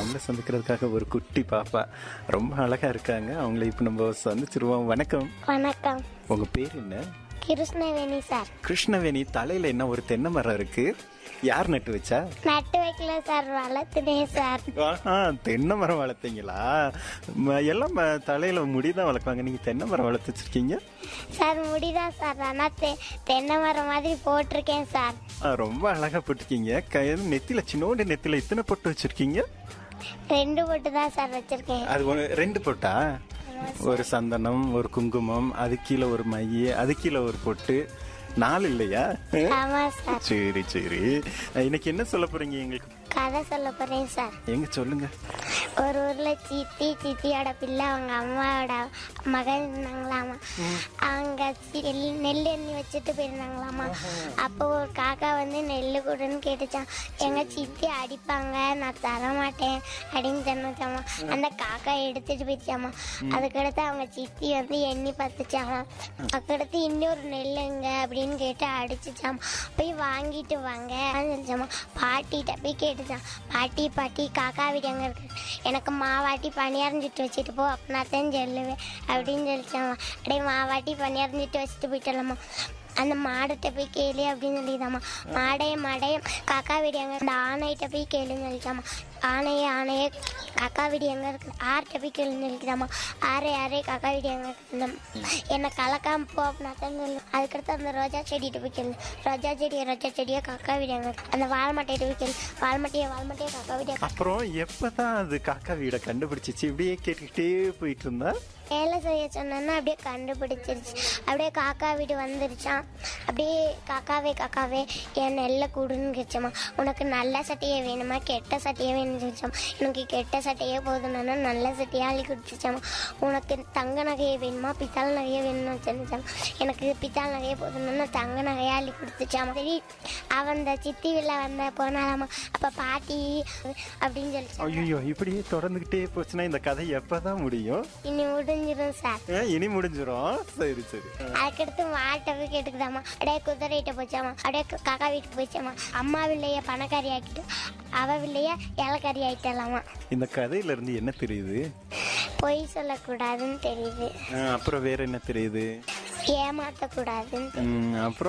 நம்மளை சந்திக்கிறதுக்காக ஒரு குட்டி பாப்பா ரொம்ப அழகா இருக்காங்க அவங்கள இப்போ நம்ம சந்திச்சிருவோம் வணக்கம் வணக்கம் உங்க பேர் என்ன கிருஷ்ணவேணி சார் கிருஷ்ணவேணி தலையில என்ன ஒரு தென்னை மரம் இருக்கு யார் நட்டு வச்சா நட்டு வைக்கல சார் வளர்த்துனேன் சார் ஆஹா, தென்னை மரம் வளர்த்தீங்களா ம- எல்லாம் ம- தலையில முடிதான் வளர்க்குவாங்க நீங்க தென்னை மரம் வளர்த்து வச்சிருக்கீங்க சார் முடிதான் சார் ஆனால் தெ தென்னை மரம் மாதிரி போட்டிருக்கேன் சார் ஆ, ரொம்ப அழகா போட்டிருக்கீங்க க- நெத்தில சின்னோண்டு நெத்தில இத்தனை பொட்டு வச்சிருக்கீங்க ரெண்டு போட்டு தான் சார் வச்சிருக்கேன் அது ஒண்ணு- ரெண்டு பொட்டா ஒரு சந்தனம் ஒரு குங்குமம் அது கீழே ஒரு மை அது கீழே ஒரு பொட்டு நாலு இல்லையா ஆமாம் சார் சரி சரி இன்னைக்கு என்ன சொல்ல போறீங்க எங்களுக்கு கதை சொல்ல போகிறேன் சார் எங்க சொல்லுங்க ஒரு ஊர்ல சித்தி சித்தியோட பிள்ளை அவங்க அம்மாவோட மகன் இருந்தாங்களாமா அவங்க சி- நெல் நெல் எண்ணி வச்சுட்டு போயிருந்தாங்களாமா அப்போ ஒரு காக்கா வந்து நெல் கொடுன்னு கேட்டுச்சான் எங்க சித்தி அடிப்பாங்க நான் தர மாட்டேன் அப்படின்னு சொன்னச்சாமா அந்த காக்கா எடுத்துட்டு போயிடுச்சாமா அதுக்கடுத்து அவங்க சித்தி வந்து எண்ணி பார்த்துச்சாமா அதுக்கடுத்து இன்னொரு நெல் எங்க அப்படின்னு கேட்டு அடிச்சுச்சாமா போய் வாங்கிட்டு வாங்க சொல்லிச்சாமா பாட்டிகிட்ட போய் கேட்டுச்சான் பாட்டி பாட்டி காக்கா வீடு எங்க இருக்கு எனக்கு மாவாட்டி பணியாரஞ்சிட்டு வச்சுட்டு போ அப்படின்னா தான் சொல்லுவேன் அப்படின்னு சொல்லிச்சாமா அப்படியே மாவாட்டி பணியாரஞ்சிட்டு வச்சுட்டு போயிட்டலாமா அந்த மாடுகிட்ட போய் கேளு அப்படின்னு சொல்லிதாம்மா மாடைய மாடைய காக்கா வீடு எங்க இந்த ஆணையிட்ட போய் கேளுன்னு சொல்லிச்சாமா ஆணையே ஆணையே காக்கா வீடு எங்க இருக்கு ஆர்கிட்ட போய் கேளுன்னு சொல்லிக்கிறாமா ஆரே ஆரே காக்கா வீடு எங்க இருக்கு இந்த என்னை கலக்காம போ அப்படின்னா தான் சொல்லு அதுக்கடுத்து அந்த ரோஜா செடிகிட்ட போய் கேளு ரோஜா செடியை ரோஜா செடியை காக்கா வீடு எங்க இருக்கு அந்த வால்மட்டையிட்ட போய் கேளு வால்மட்டையை வால்மட்டையை காக்கா வீடு எங்க அப்புறம் எப்பதான் அது காக்கா வீடை கண்டுபிடிச்சிச்சு இப்படியே கேட்டுக்கிட்டே போயிட்டு இருந்தா வேலை செய்ய சொன்னேன்னா அப்படியே கண்டுபிடிச்சிருச்சு அப்படியே காக்கா வீடு வந்துருச்சான் அப்படியே காக்காவே காக்காவே என் நெல்லை கூடுன்னு கேச்சம்மா உனக்கு நல்ல சட்டையே வேணுமா கெட்ட சட்டையே வேணும்னு சொல்லிச்சாமா எனக்கு கெட்ட சட்டையே போதும்னா நல்ல சட்டையே அள்ளி கொடுத்துச்சாமா உனக்கு தங்க நகையே வேணுமா பித்தளை நகையே வேணும்னு சொல்லிச்சாமா எனக்கு பித்தளை நகையே போதும்னா தங்க நகையை அள்ளி கொடுத்துச்சாமா சரி அவன் இந்த சித்தி வில்ல வந்த போனாலாமா அப்போ பாட்டி அப்படின்னு சொல்லிச்சாமா ஐயோ இப்படியே தொடர்ந்துகிட்டே போச்சுன்னா இந்த கதை எப்பதான் முடியும் இனி முடிஞ்சிடும் சார் ஆ, இனி முடிஞ்சிரும் சரி சரி ஆ. அதுக்கடுத்து மாட்டை போய் கேட்டுக்குதாமா அப்படியே குதிரைகிட்ட போச்சாமா அப்படியே க- காக்கா வீட்டுக்கு போச்சாமா அம்மா வில்லைய பணக்காரி ஆக்கிட்டு அவ வில்லைய இலக்கறி ஆயிட்டலாமா இந்த கதையில இருந்து என்ன தெரியுது பொய் சொல்லக்கூடாதுன்னு தெரியுது ஆ, அப்புறம் வேற என்ன தெரியுது ஏமாத்தக்கூடாதுன்னு ம், அப்புறம்